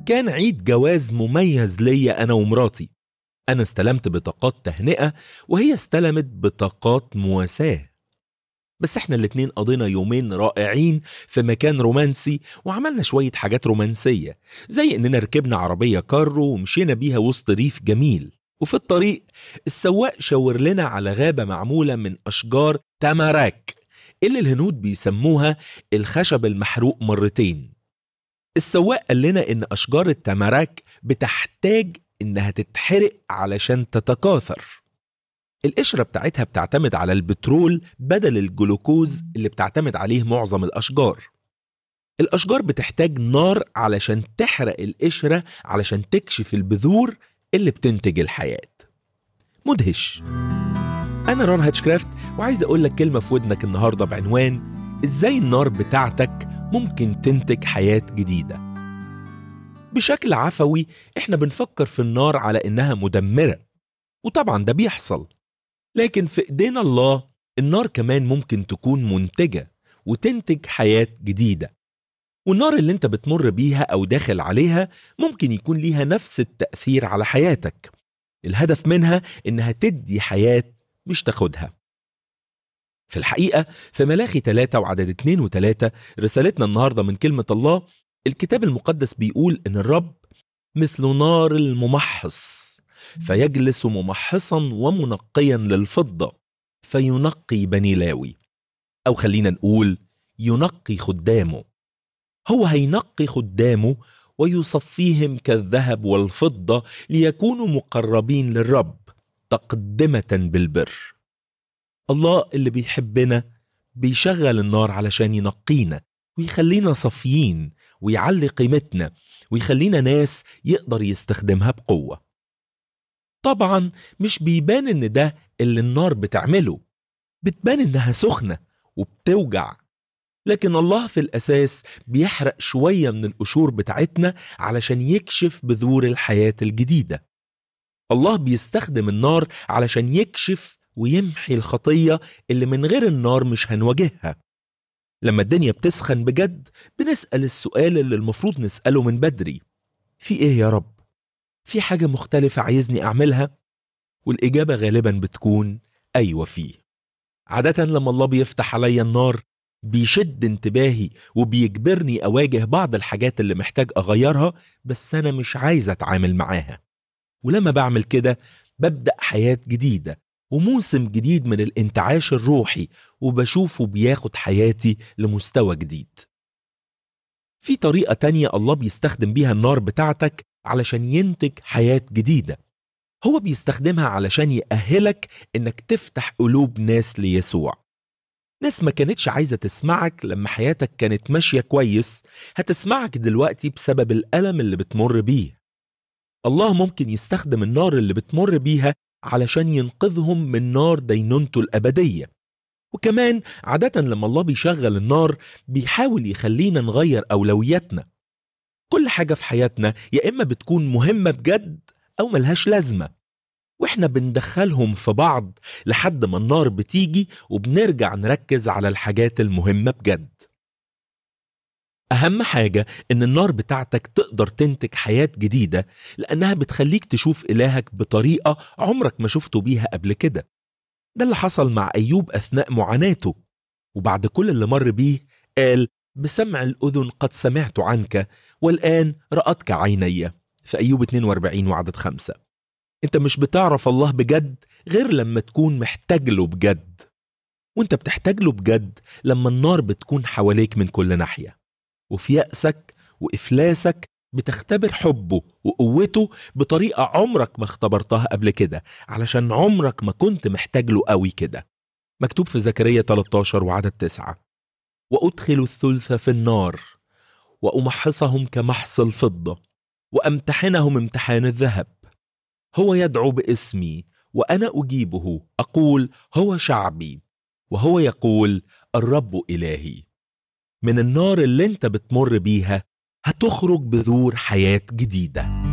كان عيد جواز مميز ليا أنا ومراتي أنا استلمت بطاقات تهنئة وهي استلمت بطاقات مواساة بس احنا الاتنين قضينا يومين رائعين في مكان رومانسي وعملنا شوية حاجات رومانسية زي اننا ركبنا عربية كارو ومشينا بيها وسط ريف جميل وفي الطريق السواق شاور لنا على غابة معمولة من أشجار تاماراك اللي الهنود بيسموها الخشب المحروق مرتين السواق قال لنا إن أشجار التاماراك بتحتاج إنها تتحرق علشان تتكاثر القشرة بتاعتها بتعتمد على البترول بدل الجلوكوز اللي بتعتمد عليه معظم الأشجار الأشجار بتحتاج نار علشان تحرق القشرة علشان تكشف البذور اللي بتنتج الحياة مدهش أنا رون هاتشكرافت وعايز أقول لك كلمة في ودنك النهاردة بعنوان إزاي النار بتاعتك ممكن تنتج حياة جديدة بشكل عفوي إحنا بنفكر في النار على إنها مدمرة وطبعا ده بيحصل لكن في إيدينا الله النار كمان ممكن تكون منتجة وتنتج حياة جديدة والنار اللي انت بتمر بيها أو داخل عليها ممكن يكون ليها نفس التأثير على حياتك الهدف منها إنها تدي حياة مش تاخدها في الحقيقة في ملاخي 3 وعدد 2 و3 رسالتنا النهاردة من كلمة الله الكتاب المقدس بيقول إن الرب مثل نار الممحص فيجلس ممحصا ومنقيا للفضة فينقي بني لاوي أو خلينا نقول ينقي خدامه هو هينقي خدامه ويصفيهم كالذهب والفضة ليكونوا مقربين للرب تقدمة بالبر الله اللي بيحبنا بيشغل النار علشان ينقينا ويخلينا صافيين ويعلي قيمتنا ويخلينا ناس يقدر يستخدمها بقوة طبعا مش بيبان ان ده اللي النار بتعمله بتبان انها سخنة وبتوجع لكن الله في الأساس بيحرق شوية من القشور بتاعتنا علشان يكشف بذور الحياة الجديدة الله بيستخدم النار علشان يكشف ويمحي الخطية اللي من غير النار مش هنواجهها لما الدنيا بتسخن بجد بنسأل السؤال اللي المفروض نسأله من بدري في ايه يا رب؟ في حاجة مختلفة عايزني أعملها؟ والإجابة غالبا بتكون أيوة فيه عادة لما الله بيفتح عليا النار بيشد انتباهي وبيجبرني أواجه بعض الحاجات اللي محتاج أغيرها بس أنا مش عايز أتعامل معاها ولما بعمل كده ببدأ حياة جديدة وموسم جديد من الانتعاش الروحي وبشوفه بياخد حياتي لمستوى جديد في طريقة تانية الله بيستخدم بيها النار بتاعتك علشان ينتج حياة جديدة هو بيستخدمها علشان يأهلك إنك تفتح قلوب ناس ليسوع ناس ما كانتش عايزة تسمعك لما حياتك كانت ماشية كويس هتسمعك دلوقتي بسبب الألم اللي بتمر بيه الله ممكن يستخدم النار اللي بتمر بيها علشان ينقذهم من نار دينونته الأبدية وكمان عادة لما الله بيشغل النار بيحاول يخلينا نغير أولوياتنا كل حاجة في حياتنا يا إما بتكون مهمة بجد أو ملهاش لازمة وإحنا بندخلهم في بعض لحد ما النار بتيجي وبنرجع نركز على الحاجات المهمة بجد أهم حاجة إن النار بتاعتك تقدر تنتج حياة جديدة لأنها بتخليك تشوف إلهك بطريقة عمرك ما شفته بيها قبل كده ده اللي حصل مع أيوب أثناء معاناته وبعد كل اللي مر بيه قال بسمع الأذن قد سمعت عنك والآن رأتك عيني في أيوب 42 وعدد خمسة أنت مش بتعرف الله بجد غير لما تكون محتاج له بجد وانت بتحتاج له بجد لما النار بتكون حواليك من كل ناحية وفي يأسك وإفلاسك بتختبر حبه وقوته بطريقة عمرك ما اختبرتها قبل كده علشان عمرك ما كنت محتاج له قوي كده مكتوب في زكريا 13 وعدد 9 وأدخل الثلث في النار وأمحصهم كمحص الفضة وأمتحنهم امتحان الذهب هو يدعو باسمي وأنا أجيبه أقول هو شعبي وهو يقول الرب إلهي من النار اللي انت بتمر بيها هتخرج بذور حياة جديدة